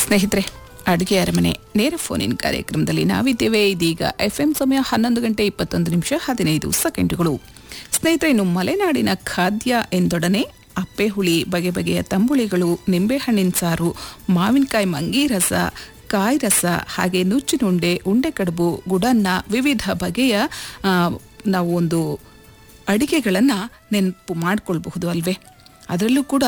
ಸ್ನೇಹಿತರೆ ಅಡುಗೆ ಅರಮನೆ ನೇರ ಫೋನಿನ್ ಕಾರ್ಯಕ್ರಮದಲ್ಲಿ ನಾವಿದ್ದೇವೆ ಇದೀಗ ಎಫ್ಎಂ ಸಮಯ ಹನ್ನೊಂದು ಗಂಟೆ ಇಪ್ಪತ್ತೊಂದು ನಿಮಿಷ ಹದಿನೈದು ಸೆಕೆಂಡುಗಳು ಸ್ನೇಹಿತರೆ ಇನ್ನು ಮಲೆನಾಡಿನ ಖಾದ್ಯ ಎಂದೊಡನೆ ಅಪ್ಪೆ ಹುಳಿ ಬಗೆ ಬಗೆಯ ತಂಬುಳಿಗಳು ನಿಂಬೆಹಣ್ಣಿನ ಸಾರು ಮಾವಿನಕಾಯಿ ಮಂಗಿ ರಸ ಕಾಯಿ ರಸ ಹಾಗೆ ನುಚ್ಚಿನುಂಡೆ ಉಂಡೆ ಕಡುಬು ಗುಡನ್ನ ವಿವಿಧ ಬಗೆಯ ಆ, ನಾವು ಒಂದು ಅಡಿಗೆಗಳನ್ನು ನೆನಪು ಮಾಡಿಕೊಳ್ಬಹುದು ಅಲ್ವೇ ಅದರಲ್ಲೂ ಕೂಡ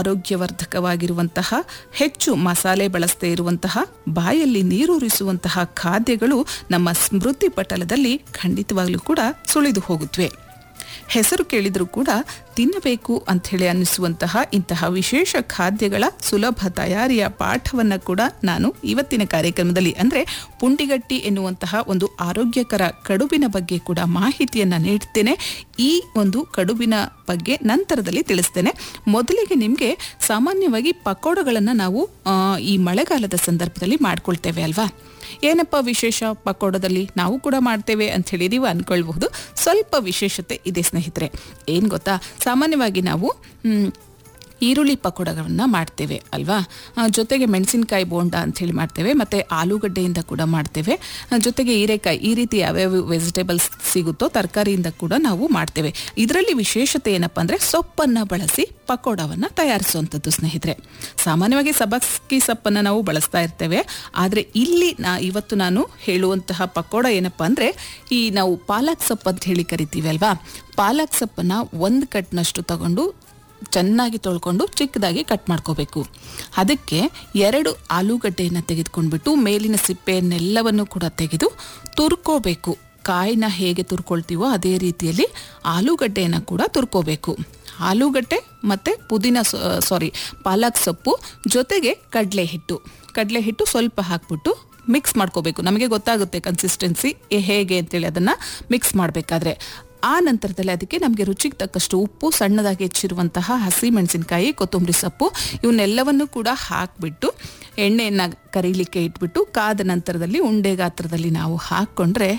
ಆರೋಗ್ಯವರ್ಧಕವಾಗಿರುವಂತಹ ಹೆಚ್ಚು ಮಸಾಲೆ ಬಳಸದೇ ಇರುವಂತಹ ಬಾಯಲ್ಲಿ ನೀರೂರಿಸುವಂತಹ ಖಾದ್ಯಗಳು ನಮ್ಮ ಸ್ಮೃತಿ ಪಟಲದಲ್ಲಿ ಖಂಡಿತವಾಗ್ಲೂ ಕೂಡ ಸುಳಿದು ಹೋಗುತ್ತವೆ ಹೆಸರು ಕೇಳಿದರೂ ಕೂಡ ತಿನ್ನಬೇಕು ಅಂಥೇಳಿ ಅನ್ನಿಸುವಂತಹ ಇಂತಹ ವಿಶೇಷ ಖಾದ್ಯಗಳ ಸುಲಭ ತಯಾರಿಯ ಪಾಠವನ್ನು ಕೂಡ ನಾನು ಇವತ್ತಿನ ಕಾರ್ಯಕ್ರಮದಲ್ಲಿ ಅಂದರೆ ಪುಂಡಿಗಟ್ಟಿ ಎನ್ನುವಂತಹ ಒಂದು ಆರೋಗ್ಯಕರ ಕಡುಬಿನ ಬಗ್ಗೆ ಕೂಡ ಮಾಹಿತಿಯನ್ನು ನೀಡ್ತೇನೆ ಈ ಒಂದು ಕಡುಬಿನ ಬಗ್ಗೆ ನಂತರದಲ್ಲಿ ತಿಳಿಸ್ತೇನೆ ಮೊದಲಿಗೆ ನಿಮಗೆ ಸಾಮಾನ್ಯವಾಗಿ ಪಕೋಡಗಳನ್ನು ನಾವು ಆ, ಈ ಮಳೆಗಾಲದ ಸಂದರ್ಭದಲ್ಲಿ ಮಾಡ್ಕೊಳ್ತೇವೆ ಅಲ್ವಾ ಏನಪ್ಪ ವಿಶೇಷ ಪಕೋಡದಲ್ಲಿ ನಾವು ಕೂಡ ಮಾಡ್ತೇವೆ ಅಂತ ಹೇಳಿ ನೀವು ಅನ್ಕೊಳ್ಬಹುದು ಸ್ವಲ್ಪ ವಿಶೇಷತೆ ಇದೆ ಸ್ನೇಹಿತರೆ ಏನು ಗೊತ್ತಾ ಸಾಮಾನ್ಯವಾಗಿ ನಾವು ಮ್, ಈರುಳ್ಳಿ ಪಕೋಡಗಳನ್ನು ಮಾಡ್ತೇವೆ ಅಲ್ವಾ ಆ, ಜೊತೆಗೆ ಮೆಣಸಿನಕಾಯಿ ಬೋಂಡ ಅಂಥೇಳಿ ಮಾಡ್ತೇವೆ ಮತ್ತು ಆಲೂಗಡ್ಡೆಯಿಂದ ಕೂಡ ಮಾಡ್ತೇವೆ ಆ, ಜೊತೆಗೆ ಹೀರೆಕಾಯಿ ಈ ರೀತಿ ಯಾವ್ಯಾವ ವೆಜಿಟೇಬಲ್ಸ್ ಸಿಗುತ್ತೋ ತರಕಾರಿಯಿಂದ ಕೂಡ ನಾವು ಮಾಡ್ತೇವೆ ಇದರಲ್ಲಿ ವಿಶೇಷತೆ ಏನಪ್ಪ ಅಂದರೆ ಸೊಪ್ಪನ್ನು ಬಳಸಿ ಪಕೋಡವನ್ನು ತಯಾರಿಸುವಂಥದ್ದು ಸ್ನೇಹಿತರೆ ಸಾಮಾನ್ಯವಾಗಿ ಸಬಸ್ಕಿ ಸೊಪ್ಪನ್ನು ನಾವು ಬಳಸ್ತಾ ಇರ್ತೇವೆ ಆದರೆ ಇಲ್ಲಿ ನಾ ಇವತ್ತು ನಾನು ಹೇಳುವಂತಹ ಪಕೋಡ ಏನಪ್ಪ ಅಂದರೆ ಈ ನಾವು ಪಾಲಕ್ ಸೊಪ್ಪು ಅಂತ ಹೇಳಿ ಕರಿತೀವಿ ಅಲ್ವಾ ಪಾಲಕ್ ಸೊಪ್ಪನ್ನು ಒಂದು ಕಟ್ನಷ್ಟು ತಗೊಂಡು ಚೆನ್ನಾಗಿ ತೊಳ್ಕೊಂಡು ಚಿಕ್ಕದಾಗಿ ಕಟ್ ಮಾಡ್ಕೋಬೇಕು ಅದಕ್ಕೆ ಎರಡು ಆಲೂಗಡ್ಡೆಯನ್ನು ತೆಗೆದುಕೊಂಡ್ಬಿಟ್ಟು ಮೇಲಿನ ಸಿಪ್ಪೆಯನ್ನೆಲ್ಲವನ್ನು ಕೂಡ ತೆಗೆದು ತುರ್ಕೋಬೇಕು ಕಾಯಿನ ಹೇಗೆ ತುರ್ಕೊಳ್ತೀವೋ ಅದೇ ರೀತಿಯಲ್ಲಿ ಆಲೂಗಡ್ಡೆಯನ್ನು ಕೂಡ ತುರ್ಕೋಬೇಕು ಆಲೂಗಡ್ಡೆ ಮತ್ತು ಪುದೀನ ಸಾರಿ ಪಾಲಕ್ ಸೊಪ್ಪು ಜೊತೆಗೆ ಕಡಲೆ ಹಿಟ್ಟು ಕಡಲೆ ಹಿಟ್ಟು ಸ್ವಲ್ಪ ಹಾಕ್ಬಿಟ್ಟು ಮಿಕ್ಸ್ ಮಾಡ್ಕೋಬೇಕು ನಮಗೆ ಗೊತ್ತಾಗುತ್ತೆ ಕನ್ಸಿಸ್ಟೆನ್ಸಿ ಹೇಗೆ ಅಂತೇಳಿ ಅದನ್ನು ಮಿಕ್ಸ್ ಮಾಡಬೇಕಾದ್ರೆ ಆ ನಂತರದಲ್ಲಿ ಅದಕ್ಕೆ ನಮಗೆ ರುಚಿಗೆ ತಕ್ಕಷ್ಟು ಉಪ್ಪು ಸಣ್ಣದಾಗಿ ಹೆಚ್ಚಿರುವಂತಹ ಹಸಿ ಮೆಣಸಿನಕಾಯಿ ಕೊತ್ತಂಬರಿ ಸೊಪ್ಪು ಇವನ್ನೆಲ್ಲವನ್ನು ಕೂಡ ಹಾಕಿಬಿಟ್ಟು ಎಣ್ಣೆಯನ್ನು ಕರೀಲಿಕ್ಕೆ ಇಟ್ಬಿಟ್ಟು ಕಾದ ನಂತರದಲ್ಲಿ ಉಂಡೆ ಗಾತ್ರದಲ್ಲಿ ನಾವು ಹಾಕ್ಕೊಂಡ್ರೆ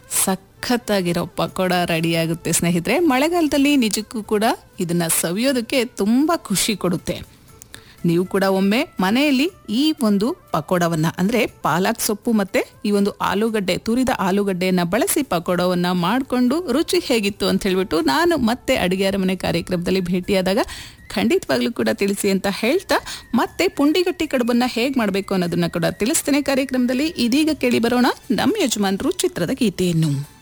ಸಖತ್ತಾಗಿರೋ ಪಕೋಡ ರೆಡಿಯಾಗುತ್ತೆ ಸ್ನೇಹಿತರೆ ಮಳೆಗಾಲದಲ್ಲಿ ನಿಜಕ್ಕೂ ಕೂಡ ಇದನ್ನು ಸವಿಯೋದಕ್ಕೆ ತುಂಬ ಖುಷಿ ಕೊಡುತ್ತೆ ನೀವು ಕೂಡ ಒಮ್ಮೆ ಮನೆಯಲ್ಲಿ ಈ ಒಂದು ಪಕೋಡವನ್ನು ಅಂದರೆ ಪಾಲಕ್ ಸೊಪ್ಪು ಮತ್ತು ಈ ಒಂದು ಆಲೂಗಡ್ಡೆ ತುರಿದ ಆಲೂಗಡ್ಡೆಯನ್ನು ಬಳಸಿ ಪಕೋಡವನ್ನು ಮಾಡಿಕೊಂಡು ರುಚಿ ಹೇಗಿತ್ತು ಅಂತ ಹೇಳ್ಬಿಟ್ಟು ನಾನು ಮತ್ತೆ ಅಡುಗೆ ಅರಮನೆ ಕಾರ್ಯಕ್ರಮದಲ್ಲಿ ಭೇಟಿಯಾದಾಗ ಖಂಡಿತವಾಗ್ಲೂ ಕೂಡ ತಿಳಿಸಿ ಅಂತ ಹೇಳ್ತಾ ಮತ್ತೆ ಪುಂಡಿಗಟ್ಟಿ ಕಡುಬನ್ನು ಹೇಗೆ ಮಾಡಬೇಕು ಅನ್ನೋದನ್ನ ಕೂಡ ತಿಳಿಸ್ತೇನೆ ಕಾರ್ಯಕ್ರಮದಲ್ಲಿ ಇದೀಗ ಕೇಳಿ ಬರೋಣ ನಮ್ಮ ಯಜಮಾನರು ಚಿತ್ರದ ಗೀತೆಯನ್ನು